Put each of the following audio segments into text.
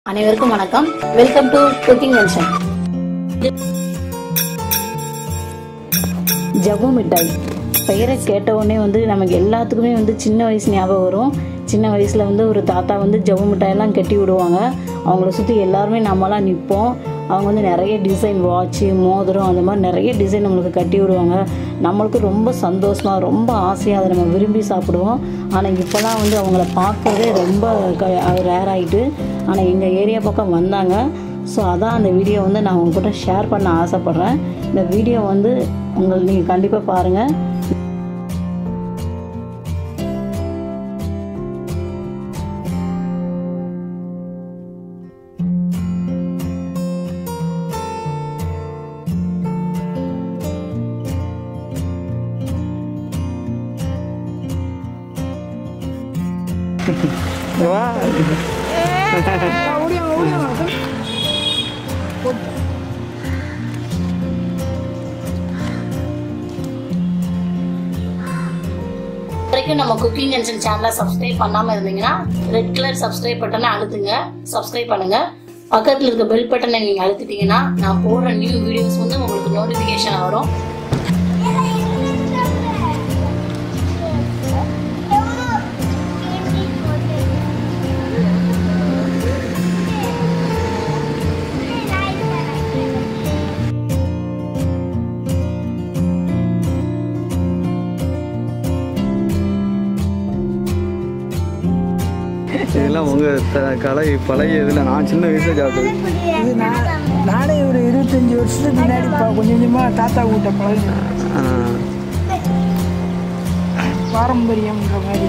அனைவருக்கும் வணக்கம் welcome to cooking junction ஜவ்வு மிட்டாய் பெயரை கேட்ட உடனே வந்து நமக்கு எல்லாத்துக்குமே வந்து சின்ன வயசு ஞாபகம் வரும் சின்ன வயசில் வந்து ஒரு தாத்தா வந்து ஜவ்வு மிட்டாயெல்லாம் கட்டி விடுவாங்க அவங்கள சுற்றி எல்லாருமே நம்மலாம் நிற்போம் அவங்க வந்து நிறைய டிசைன் வாட்ச்சு மோதிரம் அந்த மாதிரி நிறைய டிசைன் நம்மளுக்கு கட்டி விடுவாங்க நம்மளுக்கு ரொம்ப சந்தோஷமாக ரொம்ப ஆசையாக அதை நம்ம விரும்பி சாப்பிடுவோம் ஆனால் இப்போலாம் வந்து அவங்கள பார்க்கறதே ரொம்ப ரேர் ஆகிட்டு ஆனால் எங்கள் ஏரியா பக்கம் வந்தாங்க ஸோ அதான் அந்த வீடியோ வந்து நான் உங்ககிட்ட ஷேர் பண்ண ஆசைப்பட்றேன் இந்த வீடியோ வந்து உங்களுக்கு நீங்கள் கண்டிப்பாக பாருங்கள் வா வரைக்கும் நம்ம குக்கிங் ஜங்ஷன் சேனலை சப்ஸ்கிரைப் பண்ணாம இருந்தீங்கன்னா ரெட் கலர் சப்ஸ்கிரைப் பட்டனை அழுத்துங்க சப்ஸ்கிரைப் பண்ணுங்க பக்கத்துல இருக்க பெல் பட்டனை நீங்க அழுத்திட்டீங்கன்னா நான் போடுற நியூ வீடியோஸ் வந்து உங்களுக்கு நோட்டிபிகேஷன் வரும் இதெல்லாம் உங்க த- கலை பழைய இதில் நான் சின்ன வயசுல சாப்பிட்டது இது நான் நானே ஒரு இருபத்தஞ்சி வருஷத்துக்கு முன்னாடி இப்போ கொஞ்சம் கொஞ்சமாக தாத்தா கூட்ட பழகி ஆ, பாரம்பரியம்ன்ற மாதிரி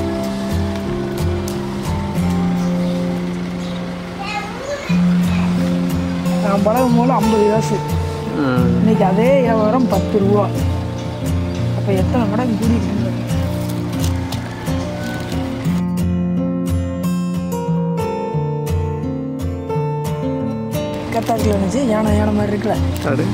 நான் பழகும் போது ஐம்பது காசு ஆ. இன்னைக்கு அதே வியாபாரம் பத்து ரூபா அப்போ எத்தனை மடங்கு கூடிட்டு கத்தாக்கில் இருந்துச்சு யானை யானை மாதிரி இருக்குல்ல அடு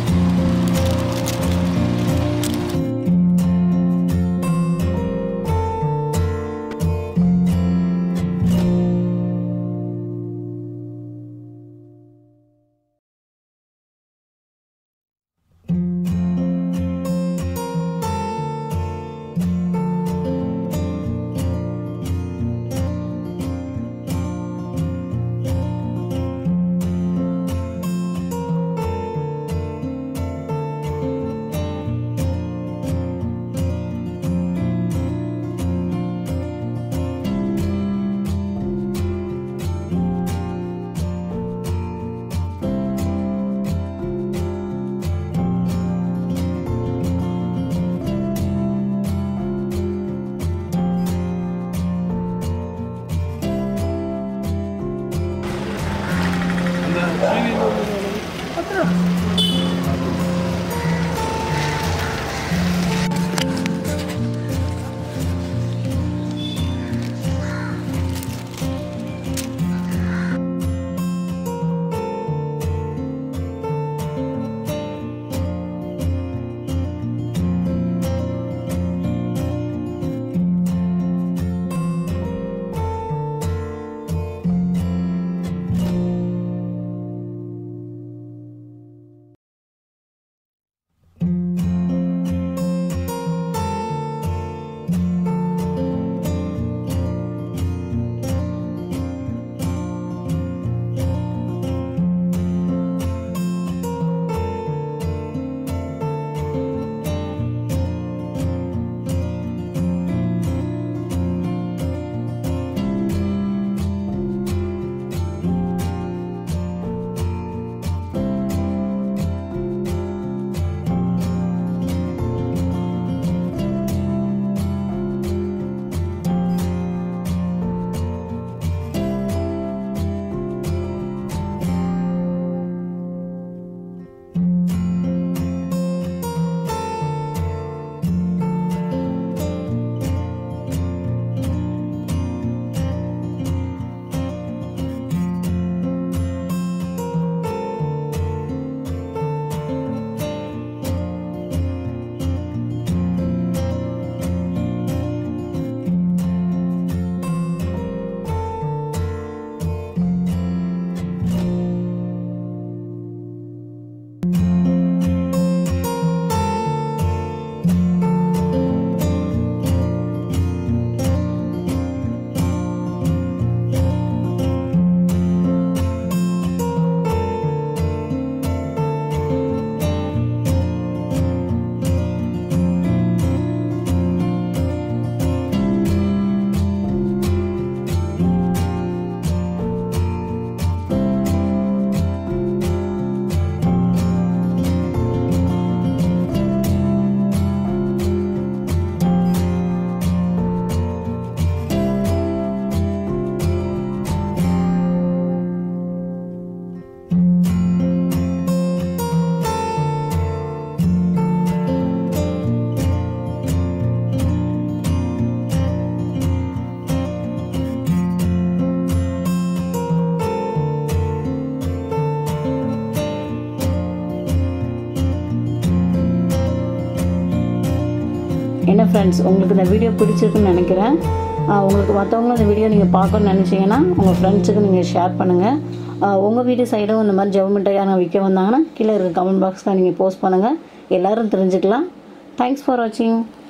என்ன ஃப்ரெண்ட்ஸ் உங்களுக்கு இந்த வீடியோ பிடிச்சிருக்குன்னு நினைக்கிறேன் ஆஹ் உங்களுக்கு மற்றவங்களும் இந்த வீடியோ நீங்கள் பார்க்கணும்னு நினச்சிங்கன்னா உங்கள் ஃப்ரெண்ட்ஸுக்கு நீங்கள் ஷேர் பண்ணுங்கள் உங்கள் வீட்டு சைடும் இந்த மாதிரி ஜவு மிட்டாய் யாரும் விற்க வந்தாங்கன்னா கீழே இருக்க கமெண்ட் பாக்ஸில் நீங்கள் போஸ்ட் பண்ணுங்கள் எல்லோரும் தெரிஞ்சுக்கலாம் தேங்க்ஸ் ஃபார் வாட்சிங்